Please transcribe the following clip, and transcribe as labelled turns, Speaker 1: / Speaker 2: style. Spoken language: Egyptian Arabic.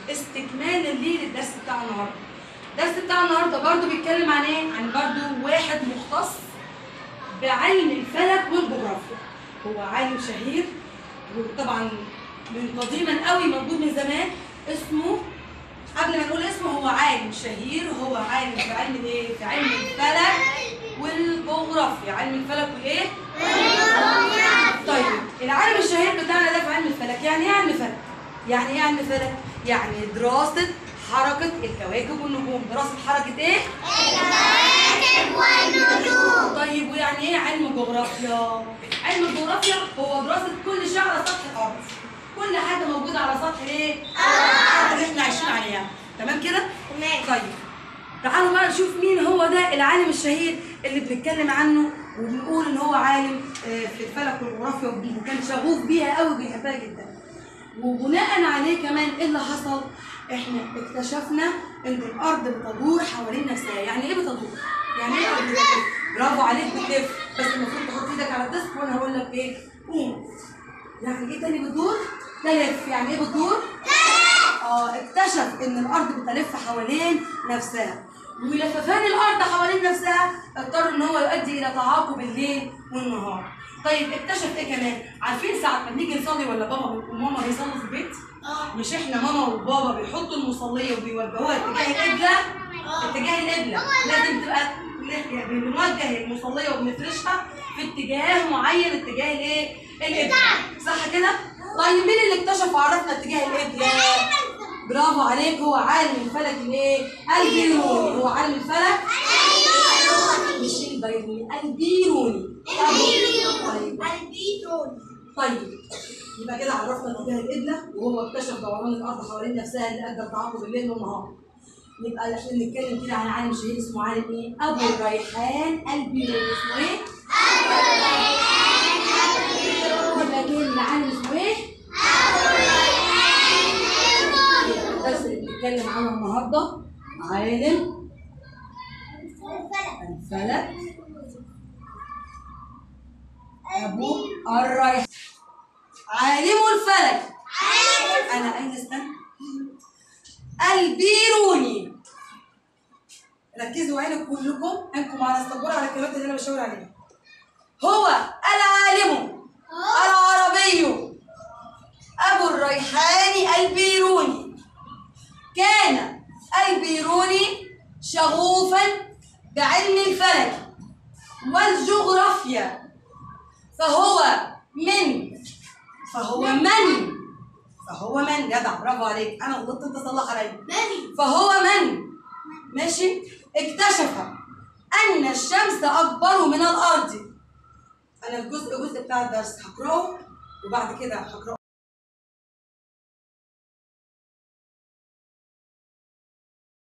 Speaker 1: استكمالا ليه للدرس بتاع النهارده الدرس بتاع النهارده برضو بيتكلم عن ايه عن برضو واحد مختص بعلم الفلك والجغرافيا هو عالم شهير وطبعا من قديما قوي موجود من زمان اسمه قبل ما نقول اسمه هو عالم شهير هو عالم في علم الايه في علم الفلك والجغرافيا علم الفلك والايه طيب العالم الشهير بتاعنا ده في علم الفلك يعني ايه علم فلك يعني ايه علم فلك يعني دراسة حركة الكواكب والنجوم دراسة حركة ايه طيب ويعني ايه علم الجغرافيا علم الجغرافيا هو دراسة كل شيء على سطح الارض كل حاجة موجودة على سطح ايه الارض اللي احنا عايشين عليها تمام كده
Speaker 2: تمام.
Speaker 1: طيب تعالوا بقى نشوف مين هو ده العالم الشهير اللي بنتكلم عنه وبنقول ان هو عالم آه، في الفلك والجغرافيا وكان شغوف بيها قوي وبيحبها جدا وبناء عليه كمان ايه اللي حصل احنا اكتشفنا ان الارض بتدور حوالين نفسها يعني ايه بتدور يعني ايه الارض بتلف برافو عليك بتلف بس المفروض تحط ايدك على الديسك وانا هقول لك ايه قوم يعني ايه تاني بتدور تلف يعني ايه بتدور اه اكتشف ان الارض بتلف حوالين نفسها ولففان الارض حوالين نفسها اضطر ان هو يؤدي الى تعاقب الليل والنهار طيب اكتشف ايه كمان عارفين ساعه ما بنيجي نصلي ولا بابا وماما بيصلوا في البيت مش احنا ماما وبابا بيحطوا المصليه وبيوجهوها اتجاه القبله اتجاه القبله لازم تبقى ن- بنوجه المصليه وبنفرشها في اتجاه معين اتجاه الايه القبله صح كده طيب مين اللي اكتشف وعرفنا اتجاه القبله برافو عليك هو عالم الفلك الايه البيروني هو عالم الفلك مش البيروني البيروني طيب طيب يبقى كده عرفنا اتجاه القبله وهو اكتشف دوران الارض حوالين نفسها اللي ادى لتعاقب الليل والنهار يبقى احنا بنتكلم كده عن عالم شهير اسمه عالم ايه؟ ابو الريحان البيروني اسمه ايه؟ يبقى كده العالم اسمه ايه؟ الدرس اللي بنتكلم عنه النهارده عالم الفلك ابو الريحان عالم الفلك انا اين استنى البيروني ركزوا عينك كلكم عينكم على السبوره على الكلمات اللي انا بشاور عليها هو العالم العربي ابو الريحان البيروني كان البيروني شغوفا بعلم الفلك والجغرافيا فهو من فهو من فهو من جدع برافو عليك انا غلطت انت صلح عليا فهو من ماشي اكتشف ان الشمس اكبر من الارض انا الجزء جزء بتاع الدرس هقراه وبعد كده هقراه